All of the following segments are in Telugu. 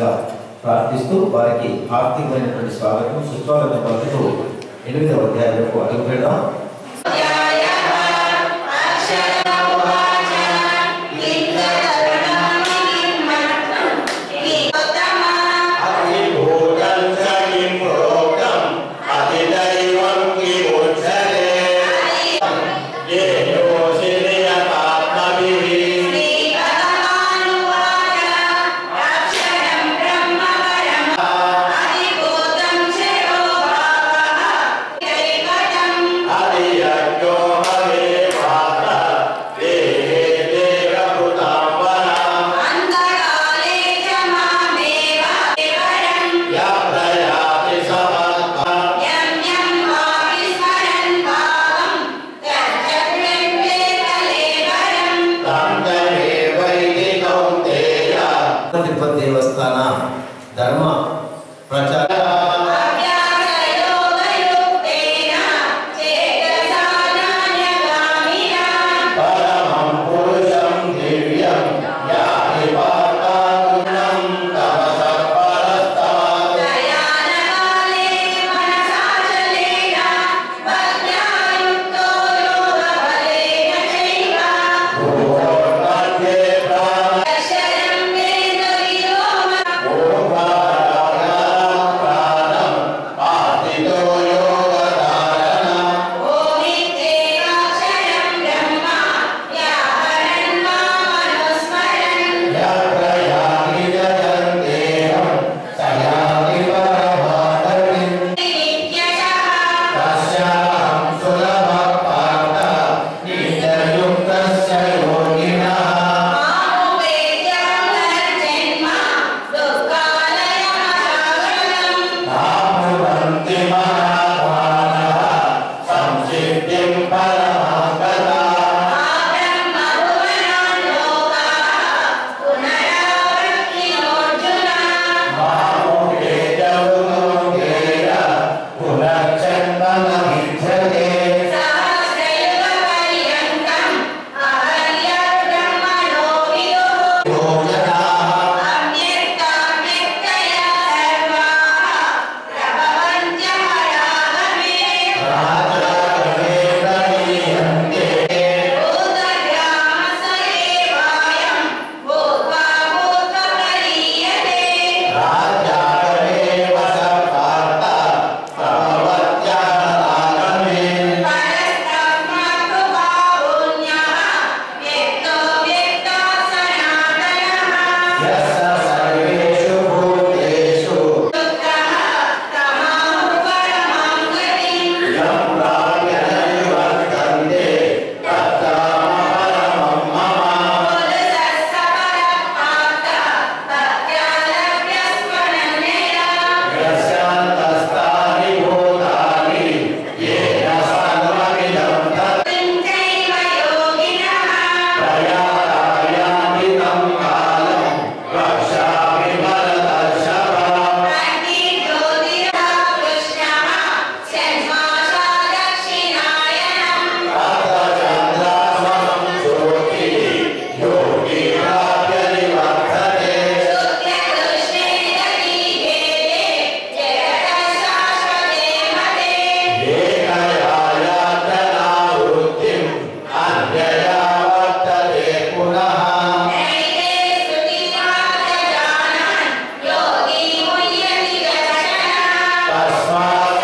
చేయవలసిందిగా ప్రార్థిస్తూ వారికి ఆర్థికమైనటువంటి స్వాగతం సుస్వాగతం పలుకుతూ ఎనిమిదవ అధ్యాయంలో అడుగు పెడదాం అధిభూతం చ కిం ప్రోక్తం అధిదైవం కిముచ్యతే ఏ యోషినియతాత్మభిః అధియజ్ఞో హరే మాత దేహే దేవభూతాం వరాం యా ప్రయాతి సమత్తా తంతరే వైది కౌంతేయ తిరుపతి దేవస్థాన ధర్మ ప్రచార పరమం పురుషం దివ్యం యాని పాతాగుణం తమస పరస్తాత్ భూర్मध्ये ప్రాణ ప్రాణం పాతితో యోగధారణ యత్రయామి జయంతేహం సయామి పరమాతరిం తస్యాహం సులభ పార్థ నిత్యయుక్తస్య యోగినః నాభవంతి మహాత్మానః సంసిద్ధిం పరమాగతా మాముఖేజముఖేయ పునర్జన్మ విద్యతే యోజనాః రాజాగణే ప్రణీయంతే రాజాగణే వసపార్త ప్రవత్యానాగమే యస్స సర్వేషు భూతేషు యం ప్రాజ్ఞనివర్తంతే తత్రామపరమం మమ యస్యాంతస్తాని భూతాని ఏన సర్వమిదం తత్ ప్రయాతాయామి తం కాలం రక్షామి భరతర్షభ అతచంద్రామం జ్యోతి యోగి ప్రాప్యనివర్ధతే ఏకయాయాతనావృత్తిం అన్యయా వర్తతే పునః తస్మాత్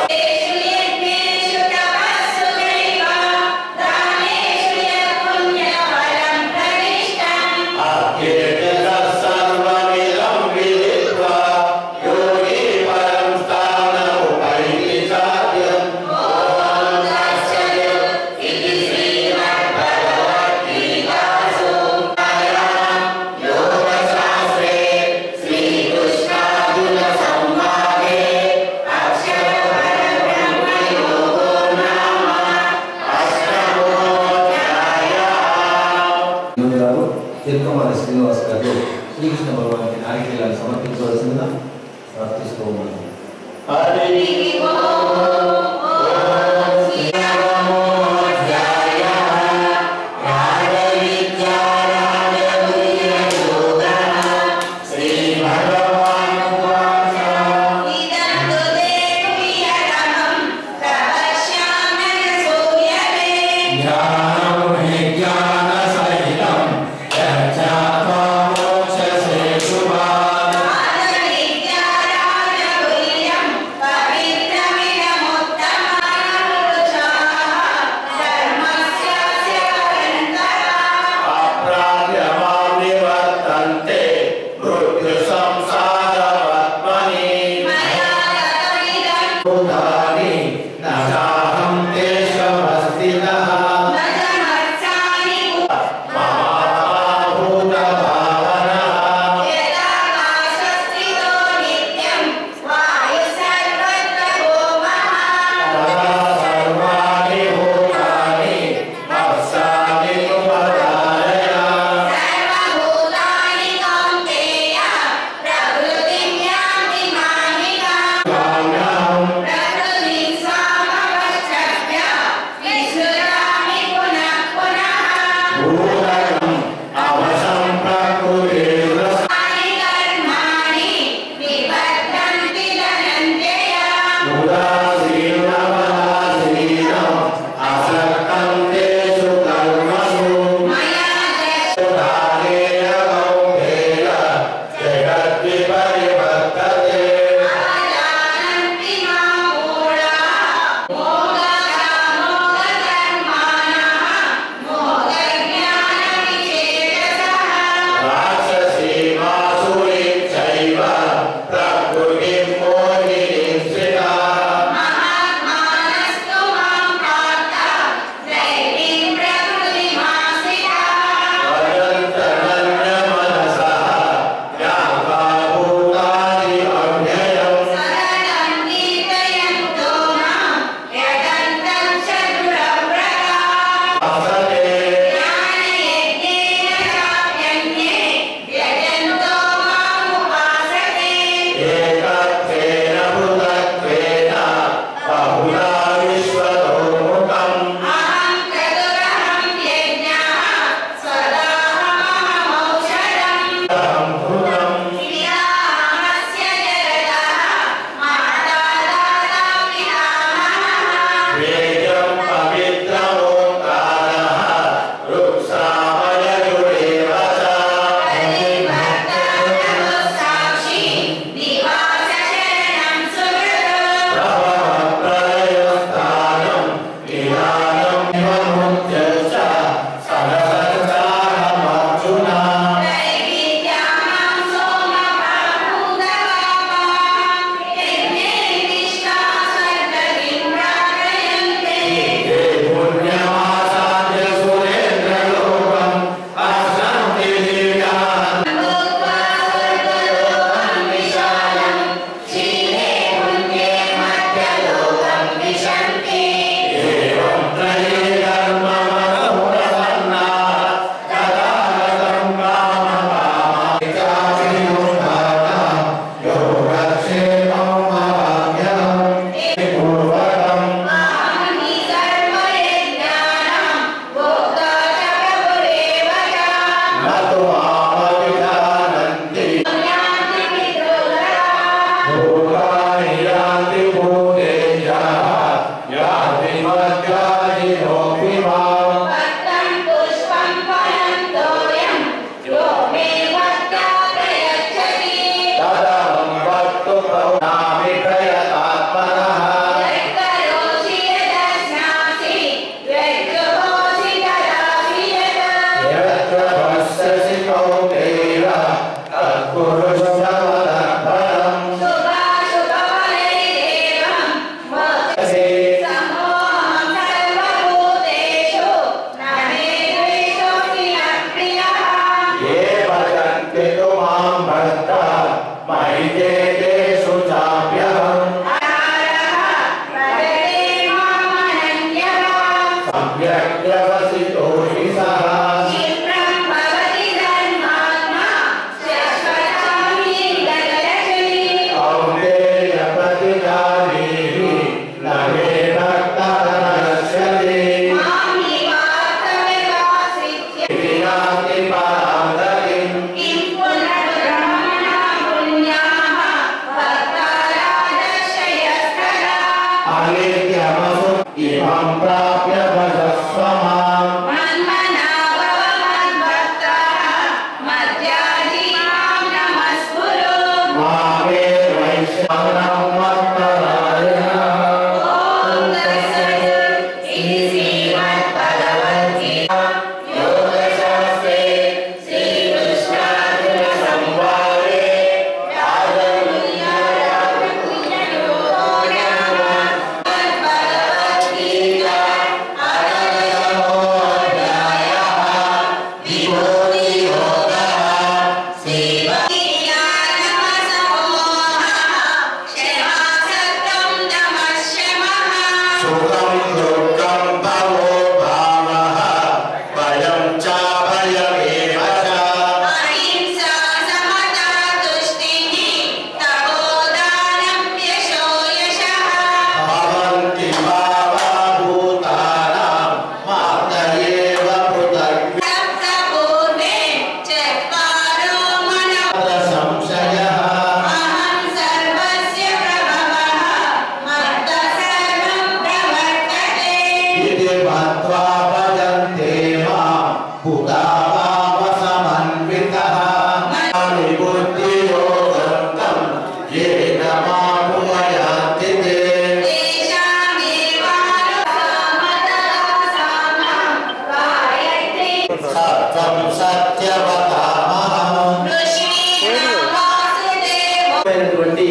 అత్యేత సర్వమిదం విదిత్వా యోగి పరం స్థానముపైతి సాధ్యం యోగశాస్త్రే శ్రీకృష్ణార్జున సంవాదే గారు తిరుమల శ్రీనివాస్ గారు శ్రీకృష్ణ భగవానికి నారికేయాలు సమర్పించవలసిందిగా ప్రార్థిస్తూ ఉన్నాను హరి శ్రీ భగవాన్ సుసంపన్నమైనటువంటి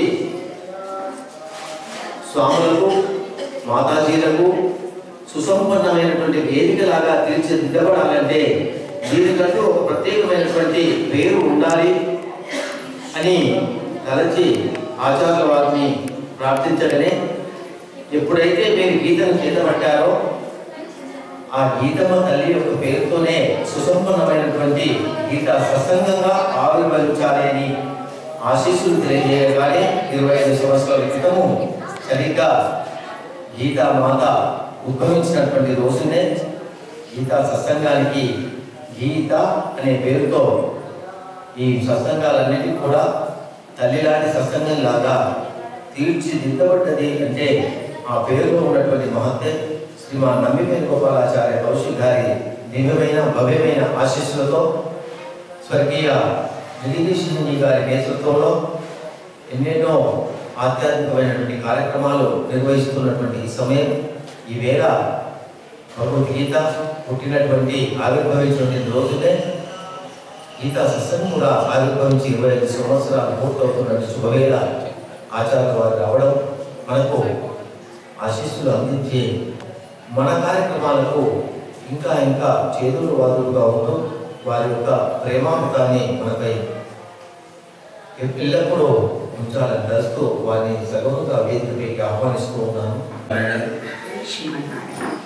స్వాములకు మాతాజీలకు సుసంపన్నమైనటువంటి వేదికలాగా తీర్చిదిద్దబడాలంటే దీనికంటూ ఒక ప్రత్యేకమైనటువంటి పేరు ఉండాలి అని తలచి ఆచార్యుల వారిని ప్రార్థించగానే ఎప్పుడైతే మీరు గీతను చేతపట్టారో ఆ గీతమ్మ తల్లి యొక్క పేరుతోనే సుసంపన్నమైనటువంటి గీత సత్సంగంగా ఆవిర్భవించాలి అని ఆశీస్సులు తెలియజేయగానే ఇరవై ఐదు సంవత్సరాల క్రితము సరిగ్గా గీతా మాత ఉద్భవించినటువంటి రోజునే గీతా సత్సంగానికి గీత అనే పేరుతో ఈ సత్సంగాలన్నిటి కూడా తల్లిలాంటి సత్సంగం లాగా తీర్చిదిద్దబడ్డది అంటే ఆ పేరులో ఉన్నటువంటి మహత్తే శ్రీమాన్ నమ్మిపేరు గోపాలాచార్య కౌశిక్ గారి దివ్యమైన భవ్యమైన ఆశీస్సులతో స్వర్గీయ జగదీశ్వరుని గారి నేతృత్వంలో ఎన్నెన్నో ఆధ్యాత్మికమైనటువంటి కార్యక్రమాలు నిర్వహిస్తున్నటువంటి ఈ సమయం ఈవేళ భగవద్గీత పుట్టినటువంటి ఆవిర్భవించినటువంటి రోజునే గీతా సత్సంగం కూడా ఆవిర్భవించి ఇరవై ఐదు సంవత్సరాలు పూర్తవుతున్నటువంటి శుభవేళ ఆచార్య వారు రావడం మనకు ఆశీస్సులు అందించి మన కార్యక్రమాలకు ఇంకా ఇంకా చేదులు వాదులుగా ఉంటూ వారి యొక్క ప్రేమామృతాన్ని మనపై ఎల్లప్పుడూ ఉంచాలని తలుస్తూ వారిని సగముగా వేదికపైకి ఆహ్వానిస్తూ ఉన్నాను శ్రీమన్నారాయణ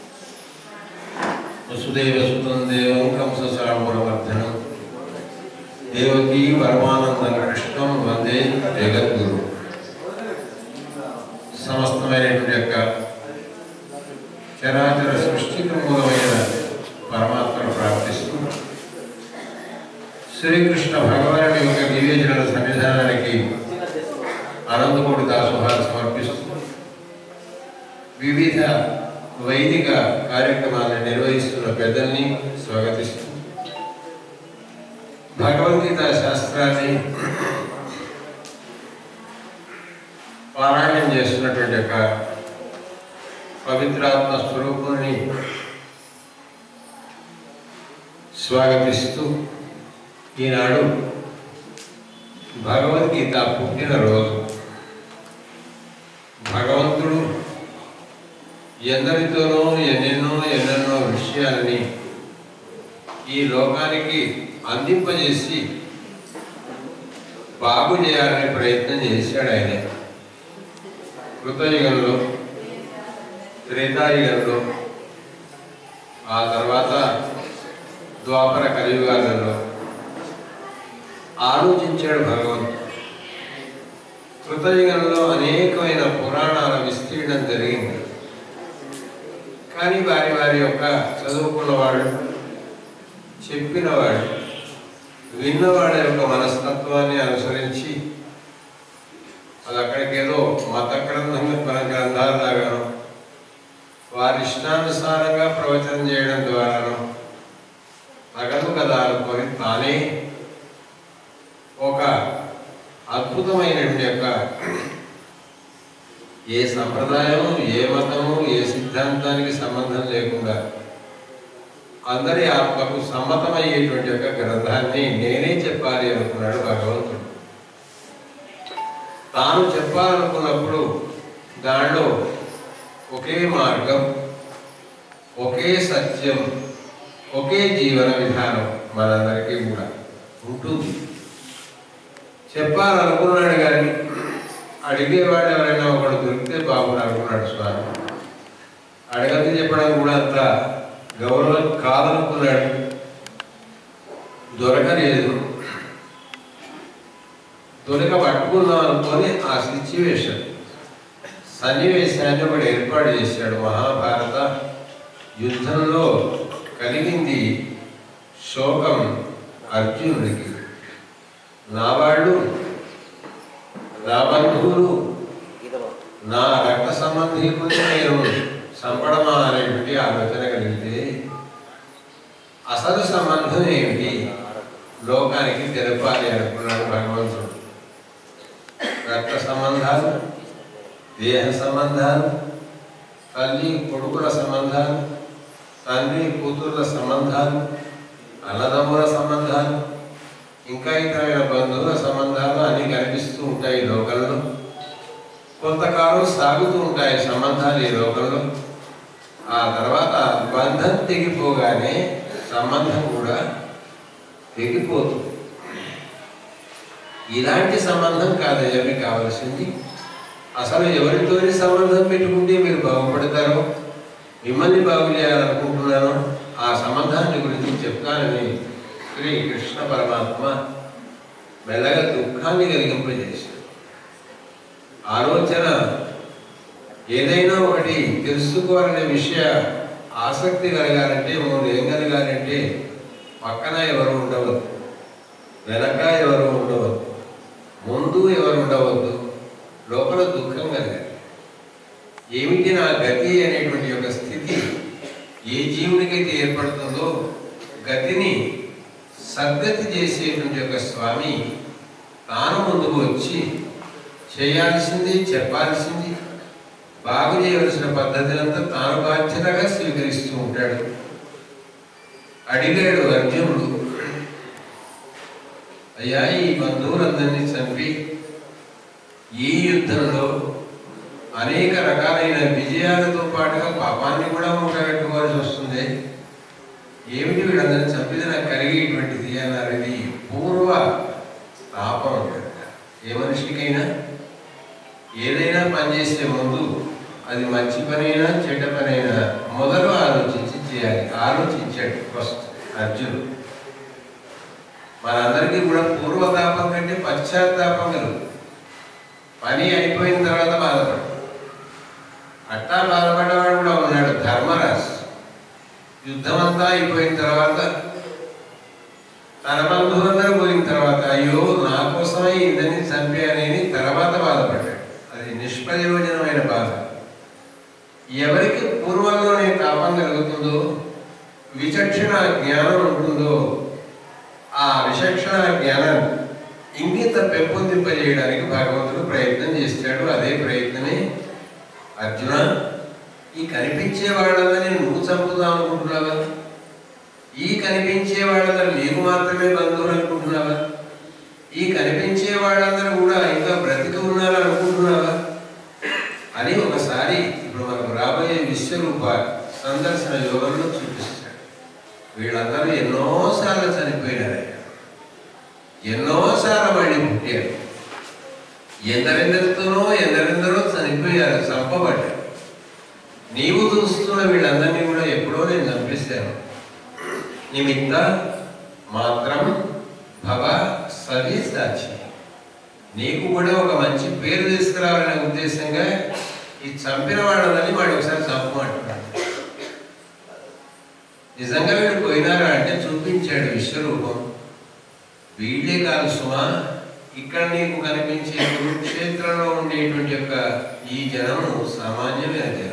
వసుదేవసుతం దేవం కంససాంబరవర్ధనం దేవకీ పరమానంద కృష్ణం వందే జగద్గురు సమస్తమైనటువంటి యొక్క చరాచర సృష్టికి మూలమైన పరమాత్మను ప్రార్థిస్తూ శ్రీకృష్ణ భగవానుడి యొక్క దివ్యజనుల సన్నిధానానికి అనంతకోటి దాసోహాలు సమర్పిస్తూ వివిధ వైదిక కార్యక్రమాలను నిర్వహిస్తున్న పెద్దల్ని స్వాగతిస్తూ భగవద్గీత శాస్త్రాన్ని పారాయణం చేస్తున్నటువంటి యొక్క పవిత్రాత్మ స్వరూపుని స్వాగతిస్తూ ఈనాడు భగవద్గీత పుట్టినరోజు భగవంతుడు ఎందరితోనో ఎన్నెన్నో ఎన్నెన్నో విషయాలని ఈ లోకానికి అందింపజేసి బాగు చేయాలనే ప్రయత్నం చేశాడు ఆయన కృతయుగంలో త్రేతాయుగంలో ఆ తర్వాత ద్వాపర కలియుగాలలో ఆలోచించాడు భగవంతుడు కృతయుగంలో అనేకమైన పురాణాల విస్తీర్ణం జరిగింది కానీ వారి వారి యొక్క చదువుకున్నవాడు చెప్పినవాడు విన్నవాడి యొక్క మనస్తత్వాన్ని అనుసరించి అది అక్కడికి ఏదో మత గ్రంథంగా మన గ్రంథాలలాగాను వారి ఇష్టానుసారంగా ప్రవచనం చేయడం ద్వారాను తగదు కదా అనుకొని తానే ఒక అద్భుతమైనటువంటి యొక్క ఏ సంప్రదాయం ఏ మతము ఏ సిద్ధాంతానికి సంబంధం లేకుండా అందరి ఆత్మకు సమ్మతమయ్యేటువంటి యొక్క గ్రంథాన్ని నేనే చెప్పాలి అనుకున్నాడు భగవంతుడు తాను చెప్పాలనుకున్నప్పుడు దానిలో ఒకే మార్గం ఒకే సత్యం ఒకే జీవన విధానం మనందరికీ కూడా ఉంటుంది చెప్పాలనుకున్నాడు కానీ అడిగేవాడు ఎవరైనా ఒకడు దొరికితే బాగుండు అనుకున్నాడు స్వామి అడగద్దు చెప్పడం కూడా అంత గౌరవం కాదనుకున్నాడు దొరకలేదు దొరక పట్టుకుందాం అనుకొని ఆ సిచ్యువేషన్ సన్నివేశాన్ని ఒకటి ఏర్పాటు చేశాడు మహాభారత యుద్ధంలో కలిగింది శోకం అర్జునుడికి నా వాళ్ళు నా బంధువులు నా రక్త సంబంధీకుల్ని నేను చంపడమా అనేటువంటి ఆలోచన కలిగితే అసలు సంబంధం ఏమిటి లోకానికి తెలపాలి అనుకున్నాడు భగవంతుడు రక్త సంబంధాలు దేహ సంబంధాలు తల్లి కొడుకుల సంబంధాలు తండ్రి కూతుర్ల సంబంధాలు అన్నదమ్ముల సంబంధాలు ఇంకా ఇతరమైన బంధువుల సంబంధాలు అన్ని కనిపిస్తూ ఉంటాయి ఈ లోకంలో కొంతకాలం సాగుతూ ఉంటాయి సంబంధాలు ఈ లోకంలో ఆ తర్వాత బంధం తెగిపోగానే సంబంధం కూడా తెగిపోతుంది ఇలాంటి సంబంధం కాదు ఎవరికి కావాల్సింది అసలు ఎవరితోని సంబంధం పెట్టుకుంటే మీరు బాగుపడతారో మిమ్మల్ని బాగు చేయాలనుకుంటున్నాను ఆ సంబంధాన్ని గురించి చెప్తానని శ్రీ కృష్ణ పరమాత్మ మెల్లగా దుఃఖాన్ని కలిగింపజేశాడు ఆలోచన ఏదైనా ఒకటి తెలుసుకోవాలనే విషయ ఆసక్తి కలగాలంటే మూడు ఏం కలగాలంటే పక్కన ఎవరు ఉండవద్దు వెనక ఎవరు ఉండవద్దు ముందు ఎవరు ఉండవద్దు లోపల దుఃఖం కలగాలి ఏమిటి నా గతి అనేటువంటి యొక్క స్థితి ఏ జీవునికైతే ఏర్పడుతుందో గతిని సద్గతి చేసేటువంటి యొక్క స్వామి తాను ముందుకు వచ్చి చేయాల్సింది చెప్పాల్సింది బాగు చేయవలసిన పద్ధతినంతా తాను బాధ్యతగా స్వీకరిస్తూ ఉంటాడు అడిగాడు అర్జునుడు అయ్యా ఈ బంధువులందరినీ చంపి ఈ యుద్ధంలో అనేక రకాలైన విజయాలతో పాటుగా పాపాన్ని కూడా మూటగట్టుకోవాల్సి వస్తుంది ఏమిటి వీళ్ళందరినీ చంపితే నాకు కలిగేటువంటిది అన్నారు ఇది పూర్వ తాపం అంటారు. ఏ మనిషికైనా ఏదైనా పని చేసే ముందు అది మంచి పనైనా చెడ్డ పనైనా మొదలు ఆలోచించి చేయాలి ఆలోచించాడు ఫస్ట్ అర్జునుడు మనందరికీ కూడా పూర్వతాపం కంటే పశ్చాత్తాపం కలుగు పని అయిపోయిన తర్వాత బాధపడు అట్టా బాధపడ్డవాడు కూడా ఉన్నాడు ధర్మరాజు యుద్ధం అంతా అయిపోయిన తర్వాత తన బంధువులందరూ పోయిన తర్వాత అయ్యో నా కోసమే ఇద్దరిని చంపానని తర్వాత బాధపడ్డాడు అది నిష్ప్రయోజనమైన బాధ ఎవరికి పూర్వంలోనే తాపం కలుగుతుందో విచక్షణ జ్ఞానం ఉంటుందో ఆ విచక్షణ జ్ఞానం ఇంగిత పెంపొందింపజేయడానికి భగవంతుడు ప్రయత్నం చేస్తాడు అదే ప్రయత్నమే అర్జున ఈ కనిపించే వాళ్ళని నువ్వు చంపుదాం అనుకుంటున్నావా ఈ కనిపించే వాళ్ళందరూ నీకు మాత్రమే బంధువులు అనుకుంటున్నావా ఈ కనిపించే వాళ్ళందరూ కూడా ఇంకా బ్రతికి ఉన్నారు అనుకుంటున్నావా అని ఒకసారి ఇప్పుడు మనకు రాబోయే విశ్వరూప సందర్శన యోగంలో చూపిస్తాడు వీళ్ళందరూ ఎన్నోసార్లు చనిపోయినారయ్యా ఎన్నోసార్లు మళ్ళీ పుట్టారు ఎందరెందరితోనో ఎందరెందరో చనిపోయారు చంపబడ్డారు నీవు చూస్తున్న వీళ్ళందరినీ కూడా ఎప్పుడో నేను చంపేశాను నిమిత్త మాత్రం భవ సవి సాక్షి నీకు కూడా ఒక మంచి పేరు తీసుకురావాలనే ఉద్దేశంగా ఈ చంపిన వాళ్ళని వాడు ఒకసారి చంపమంటున్నాడు నిజంగా వీడు పోయినారా అంటే చూపించాడు విశ్వరూపం వీళ్ళే కాదు సుమా ఇక్కడ నీకు కనిపించే కురుక్షేత్రంలో ఉండేటువంటి యొక్క ఈ జనము సామాన్యమైన జనం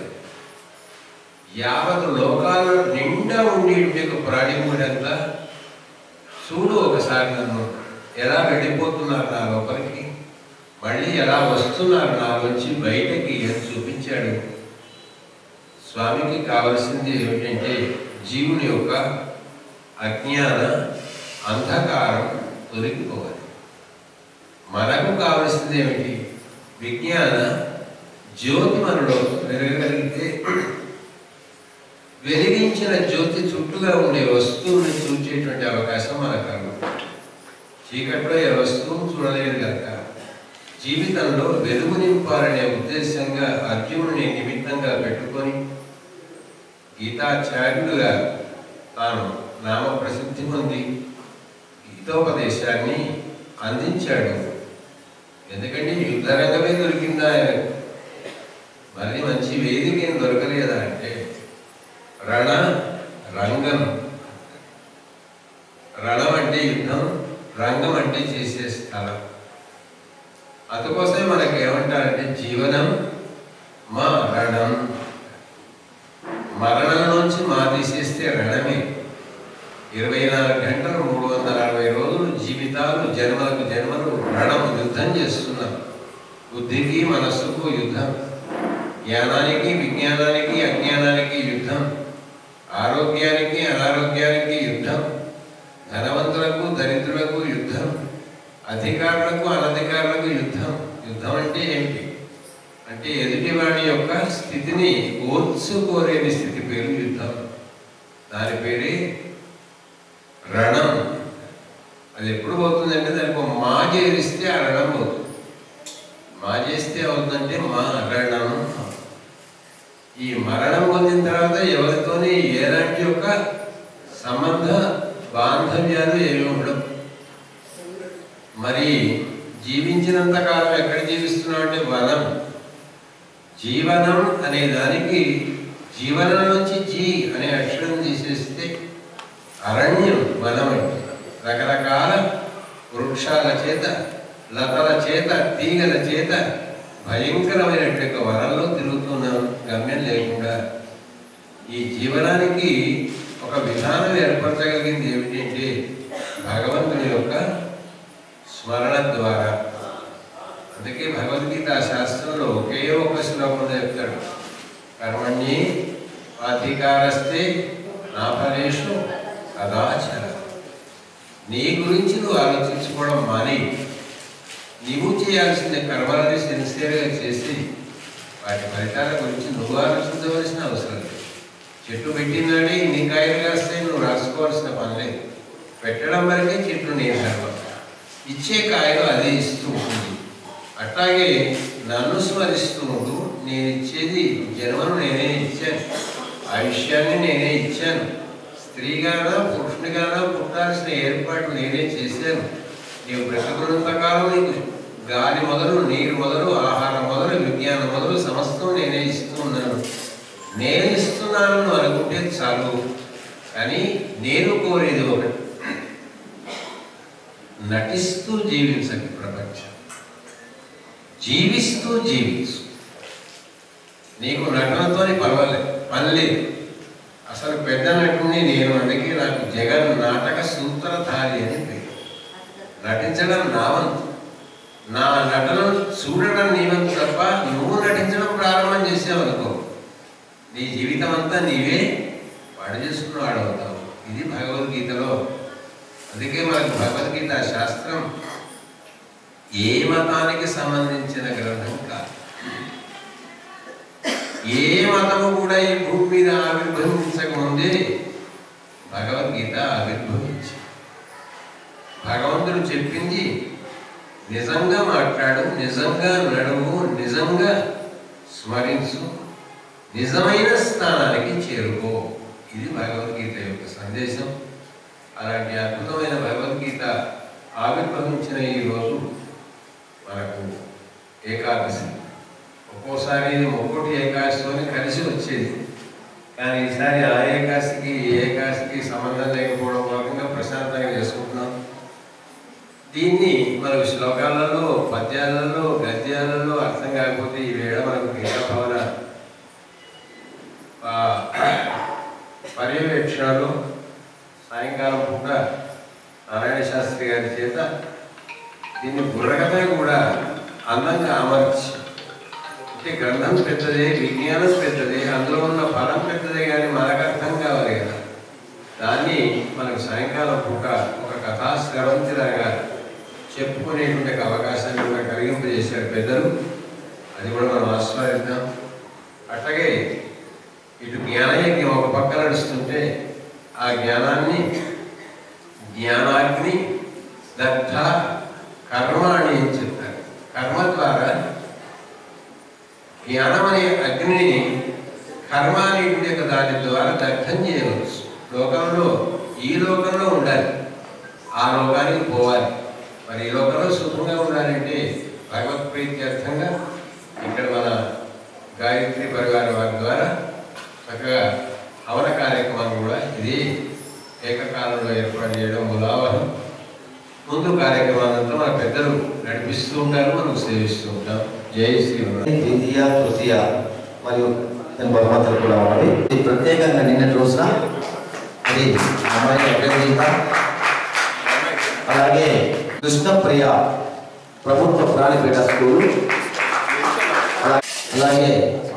యావత్ లోకాల నిండా ఉండేటువంటి యొక్క ప్రాణిముడంతా చూడు ఒకసారి నన్ను ఎలా వెళ్ళిపోతున్నారు నా లోపలికి మళ్ళీ ఎలా వస్తున్నారు నాలోంచి బయటకి అని చూపించాడు స్వామికి కావలసింది ఏమిటంటే జీవుని యొక్క అజ్ఞాన అంధకారం తొలగిపోవాలి మనకు కావలసింది ఏమిటి విజ్ఞాన జ్యోతి మనలో వెలగగలిగితే వెలిగించిన జ్యోతి చుట్టూగా ఉండే వస్తువుని చూచేటువంటి అవకాశం మనకు కలుగుతుంది చీకట్లో ఏ వస్తువును చూడలేదు కనుక జీవితంలో వెలుగు నింపాలనే ఉద్దేశంగా అర్జునుని నిమిత్తంగా పెట్టుకొని గీతాచార్యుడుగా తాను నామ ప్రసిద్ధి పొంది గీతోపదేశాన్ని అందించాడు ఎందుకంటే యుద్ధరంగమే దొరికిందా ఆయనకు మళ్ళీ మంచి వేదిక ఏం దొరకలేదా అంటే రణ రంగం రణం అంటే యుద్ధం రంగం అంటే చేసే స్థలం అందుకోసమే మనకి ఏమంటారంటే జీవనం మా రణం మరణం నుంచి మా తీసేస్తే రణమే ఇరవై నాలుగు గంటలు మూడు వందల అరవై రోజులు జీవితాలు జన్మలకు జన్మలు రణం యుద్ధం చేస్తున్నాం బుద్ధికి మనస్సుకు యుద్ధం జ్ఞానానికి విజ్ఞానానికి అజ్ఞానానికి యుద్ధం ఆరోగ్యానికి అనారోగ్యానికి యుద్ధం ధనవంతులకు దరిద్రులకు యుద్ధం అధికారులకు అనధికారులకు యుద్ధం యుద్ధం అంటే ఏమిటి అంటే ఎదుటివాడి యొక్క స్థితిని ఓర్చుకోలేని స్థితి పేరు యుద్ధం దాని పేరే రణం అది ఎప్పుడు పోతుందంటే దానికి ఒక మా చేరిస్తే ఆ రణం పోతుంది మా చేస్తే అవుతుందంటే మా రణం ఈ మరణం పొందిన తర్వాత ఎవరితోని ఎలాంటి యొక్క సంబంధ బాంధవ్యాలు ఏమి ఉండవు మరి జీవించినంత కాలం ఎక్కడ జీవిస్తున్నాం అంటే వనం జీవనం అనే దానికి జీవనం నుంచి జీ అనే అక్షరం తీసేస్తే అరణ్యం వనం అంటే రకరకాల వృక్షాల చేత లతల చేత తీగల చేత భయంకరమైనటువంటి వనంలో తిరుగుతున్నాం గమ్యం లేకుండా ఈ జీవనానికి ఒక విధానం ఏర్పరచగలిగింది ఏమిటంటే భగవంతుని యొక్క స్మరణ ద్వారా అందుకే భగవద్గీత శాస్త్రంలో ఒకే ఒక శ్లోకంలో చెప్తాడు కర్మణ్యి అధికారస్తే నా ఫలేషు కదాచర నీ గురించి నువ్వు ఆలోచించుకోవడం మాని నీవు చేయాల్సిన కర్మలని సిన్సియర్గా చేసి వాటి ఫలితాల గురించి నువ్వు ఆలోచించవలసిన అవసరం లేదు చెట్టు పెట్టినాడే ఇన్ని కాయలు కాస్తాయి నువ్వు రాసుకోవాల్సిన పని లేదు పెట్టడం వరకే చెట్టు నీ ధర్మం ఇచ్చే కాయలు అదే ఇస్తూ ఉంటుంది అట్లాగే నన్ను స్మరిస్తూ ఉంటూ నేను ఇచ్చేది జన్మను నేనే ఇచ్చాను ఆయుష్యాన్ని నేనే ఇచ్చాను స్త్రీగానా పురుషునిగానా పుట్టాల్సిన ఏర్పాటు నేనే చేశాను నీవు బ్రతుకున్నంత కాలం నీకు గాలి మొదలు నీరు మొదలు ఆహారం మొదలు విజ్ఞానం మొదలు సమస్తం నేనే ఇస్తూ ఉన్నాను నేను ఇస్తున్నాను నువ్వు అనుకుంటే చాలు కానీ నేను కోరేది ఒకటి నటిస్తూ జీవించండి ప్రపంచం జీవిస్తూ జీవించు నీకు నటనతోని పర్వాలేదు పని లేదు అసలు పెద్ద నటుని నేను అందుకే నాకు జగన్ నాటక సూత్రధారి అని పేరు నటించడం నా వంతు నా నటనను చూడడం నీ వంతు తప్ప నువ్వు నటించడం ప్రారంభం చేసావనుకో నీ జీవితం అంతా నీవే పాడు చేసుకుని వాడవుతావు ఇది భగవద్గీతలో అందుకే మనకు భగవద్గీత శాస్త్రం ఏ మతానికి సంబంధించిన గ్రంథం కాదు ఏ మతము కూడా ఈ భూమి మీద ఆవిర్భవించకముందే భగవద్గీత ఆవిర్భవించింది భగవంతుడు చెప్పింది నిజంగా మాట్లాడు నిజంగా నడువు నిజంగా స్మరించు నిజమైన స్థానానికి చేరుకో ఇది భగవద్గీత యొక్క సందేశం అలాంటి అద్భుతమైన భగవద్గీత ఆవిర్భవించిన ఈ రోజు మనకు ఏకాదశి ఒక్కోసారి ఇది ముక్కోటి ఏకాదశితోనే కలిసి వచ్చేది కానీ ఈసారి ఆ ఏకాదశికి ఈ ఏకాదశికి సంబంధం లేకపోవడం మూలంగా ప్రశాంతంగా చేసుకుంటున్నాం దీన్ని మనకు శ్లోకాలలో పద్యాలలో గద్యాలలో అర్థం కాకపోతే ఈ వేళ మనకు గీతా భవన ఆ, పర్యవేక్షణలో సాయంకాలం పూట నారాయణ శాస్త్రి గారి చేత దీన్ని బుర్రకథ కూడా అందంగా అమర్చి అంటే గ్రంథం పెద్దదే విజ్ఞానం పెద్దదే అందులో ఉన్న ఫలం పెద్దదే కానీ మనకు అర్థం కావాలి కదా దాన్ని మనకు సాయంకాలం పూట ఒక కథా స్రవంతిలాగా చెప్పుకునేటువంటి ఒక అవకాశాన్ని కూడా కలిగింపజేశారు పెద్దలు అది కూడా మనం ఆస్వాదిద్దాం అట్లాగే ఇటు జ్ఞానయజ్ఞం ఒక పక్క నడుస్తుంటే ఆ జ్ఞానాన్ని జ్ఞానాగ్ని దగ్ధ కర్మాణి అని చెప్తారు కర్మ ద్వారా జ్ఞానం అనే అగ్నిని కర్మ అనేటువంటి యొక్క దాని ద్వారా దగ్ధం చేయవచ్చు లోకంలో ఈ లోకంలో ఉండాలి ఆ లోకానికి పోవాలి మరి ఈ లోకంలో సుఖంగా ఉండాలంటే భగవత్ ప్రీత్యర్థంగా ఇక్కడ మన గాయత్రి పరివారం వారి ద్వారా చక్కగా హవన కార్యక్రమం కూడా ఇది ఏకకాలంలో ఏర్పాటు చేయడం ములావహం ముందు కార్యక్రమాలంతా మన పెద్దలు నడిపిస్తూ ఉంటారు మనం సేవిస్తూ ఉంటాం జై శ్రీరామ్ ద్వితీయ తృతీయ మరియు దాని బహుమతులు కూడా ఉన్నవి ఇది ప్రత్యేకంగా నిన్నటి రోజున ఇది అమ్మాయి అభ్యర్థిత అలాగే కృష్ణప్రియ ప్రభుత్వ ప్రాణిపేట స్కూల్ అలా- అలాగే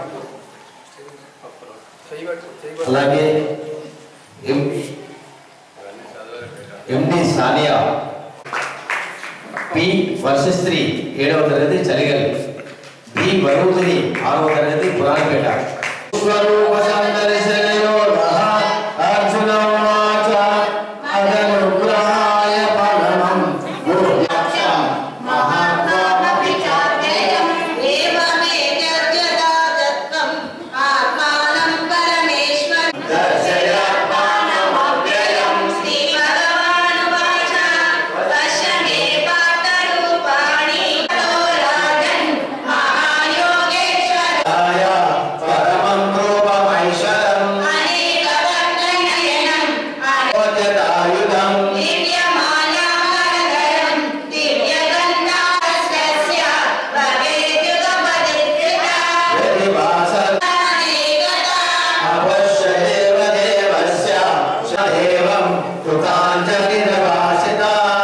అలాగే M MD Sania P Varshasri ఏడవ తరగతి చలిగలి బి వరుతుని ఆరవ తరగతి పురాణపేట స్వరూప సందర్శనయోగః అర్జునోవాచ అదనుగ్రహాయ పరమం గురులక్ష్యం మహాత్మాపి చార్యయం ఏవమేత్యర్జదా దత్తం ఆత్మానం పరమేశ్వరం దర్శయాత్మానమవ్యయం శ్రీభగవానువాచ పశ్య మే పార్థరూపాణి తతో రాజన్ మహాయోగేశ్వర పరమం రూపమైశ్వరం అనేకవర్ణనయనం ఆయుధం దివ్యమాలాకరధరం దివ్యగంధాస్య భవేద్యుగపదిత్రితా యదివాస అనేకదా అపశ్యదేవ దేవస్య దేవం కృతా